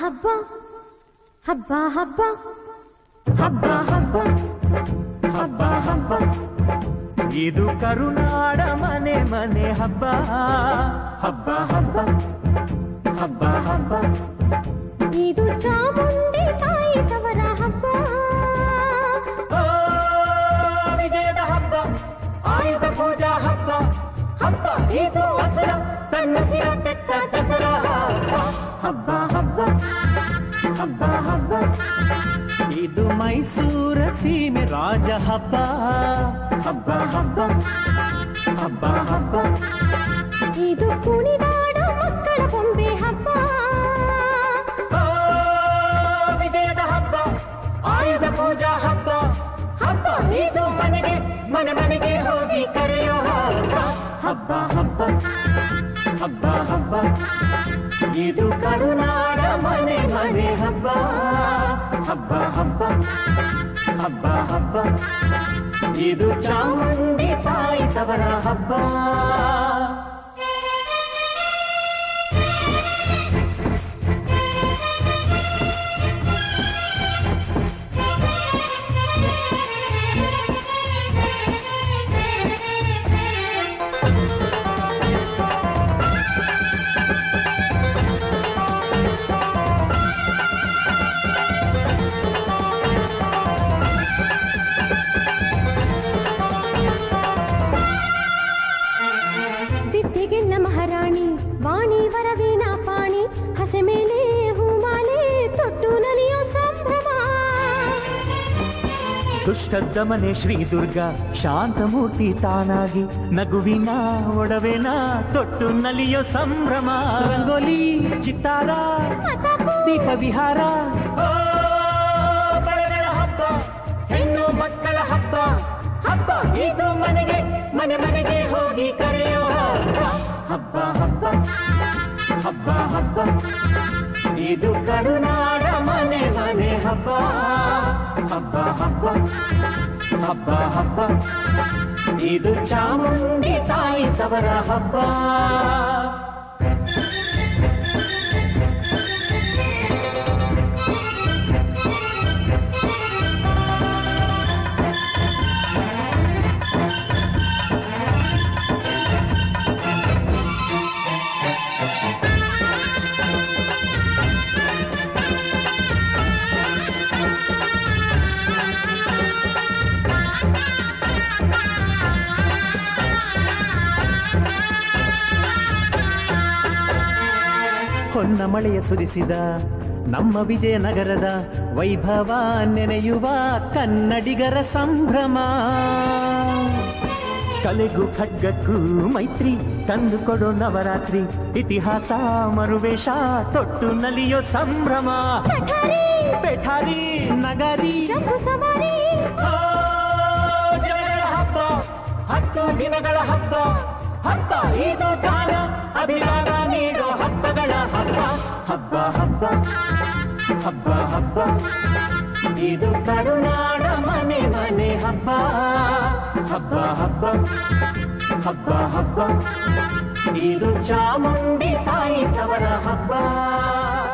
ಹಬ್ಬ ಹಬ್ಬ ಹಬ್ಬ ಹಬ್ಬ ಹಬ್ಬ ಹಬ್ಬ ಹಬ್ಬ ಇದು ಕರುನಾಡ ಮನೆ ಮನೆ ಹಬ್ಬ ಹಬ್ಬ ಹಬ್ಬ ಹಬ್ಬ ಹಬ್ಬ ಇದು ಚಾಮುಂಡಿ ತಾಯಿ ತವರ ಹಬ್ಬ ಓ, ವಿಜಯದ ಹಬ್ಬ ಆಯುಧ ಪೂಜಾ ಹಬ್ಬ ಹಬ್ಬ ಇದು ಹಸುರ ತನ್ನ ಸಿರ ತೆತ್ತ ದಸರಾ ಹಬ್ಬ ಹಬ್ಬ ಹಬ್ಬ ಹಬ್ಬ ಹಬ್ಬ ಇದು ಮೈಸೂರ ಸೀಮೆ ರಾಜ ಹಬ್ಬ ಹಬ್ಬ ಹಬ್ಬ ಹಬ್ಬ ಹಬ್ಬ ಇದು ಕುಣಿದಾಡ ಮಕ್ಕಳ ಬೊಂಬೆ ಹಬ್ಬ ಓ, ವಿಜಯದ ಹಬ್ಬ ಆಯುಧ ಪೂಜಾ ಹಬ್ಬ ಹಬ್ಬ ಇದು ಮನೆಗೆ ಮನೆ ಮನೆಗೆ ಹೋಗಿ ಕರೆಯೋ ಹಬ್ಬ ಹಬ್ಬ ಹಬ್ಬ ಹಬ್ಬ ಹಬ್ಬ ಇದು ಕರುನಾಡ ಮನೆ ಮನೆ ಹಬ್ಬ ಹಬ್ಬ ಹಬ್ಬ ಹಬ್ಬ ಹಬ್ಬ ಇದು ಚಾಮುಂಡಿ ತಾಯಿ ತವರ ಹಬ್ಬ ವಿದ್ಯೆಗೆಲ್ಲ ಮಹಾರಾಣಿ ವಾಣಿ ವರವೀಣ ಪಾಣಿ ಹಸೆ ಮೇಲೆ ಹೂಮಾಲೆ ತೊಟ್ಟು ನಲಿಯೋ ಸಂಭ್ರಮ ದುಷ್ಟದಮನೆ ಶ್ರೀ ದುರ್ಗಾ ಶಾಂತಮೂರ್ತಿ ತಾನಾಗಿ ನಗುವಿನ ಒಡವೆನ ತೊಟ್ಟು ನಲಿಯೋ ಸಂಭ್ರಮ ರಂಗೋಲಿ ಚಿತ್ತಾರ ಮತಾಪು ದೀಪ ವಿಹಾರ ಬಳೆಗಳ ಹಬ್ಬ ಹೆಣ್ಣು ಮಕ್ಕಳ ಹಬ್ಬ ಹಬ್ಬ ಇದು ಮನೆಗೆ ಮನೆ ಮನೆಗೆ ಹೋಗಿ ಕರೆಯೋ ಹಬ್ಬ ಹಬ್ಬ ಹಬ್ಬ ಹಬ್ಬ ಇದು ಕರುನಾಡ ಮನೆ ಮನೆ ಹಬ್ಬ ಹಬ್ಬ ಹಬ್ಬ ಹಬ್ಬ ಹಬ್ಬ ಇದು ಚಾಮುಂಡಿ ತಾಯಿ ತವರ ಹಬ್ಬ ಹೊನ್ನ ಮಳೆಯ ಸುರಿಸಿದ ನಮ್ಮ ವಿಜಯನಗರದ ವೈಭವ ನೆನೆಯುವ ಕನ್ನಡಿಗರ ಸಂಭ್ರಮ ಕಲೆಗೂ ಖಡ್ಗಕ್ಕೂ ಮೈತ್ರಿ ತಂದು ಕೊಡೋ ನವರಾತ್ರಿ ಇತಿಹಾಸ ಮರುವೇಷ ತೊಟ್ಟು ನಲಿಯೋ ಸಂಭ್ರಮ ಪಠಾರಿ ಪೆಠಾರಿ ನಗರಿ ಜಂಬು ಸವಾರಿ ಆ, ಜನಗಳ ಹಬ್ಬ ಹತ್ತು ದಿನಗಳ ಹಬ್ಬ ಹಬ್ಬ ಇದು ದಾನ ಅಭಿಮಾನ ನೀಡೋ ಹಬ್ಬಗಳ ಹಬ್ಬ ಹಬ್ಬ ಹಬ್ಬ ಹಬ್ಬ ಹಬ್ಬ ಇದು ಕರುನಾಡ ಮನೆ ಮನೆ ಹಬ್ಬ ಹಬ್ಬ ಹಬ್ಬ ಹಬ್ಬ ಹಬ್ಬ ಇದು ಚಾಮುಂಡಿ ತಾಯಿ ತವರ ಹಬ್ಬ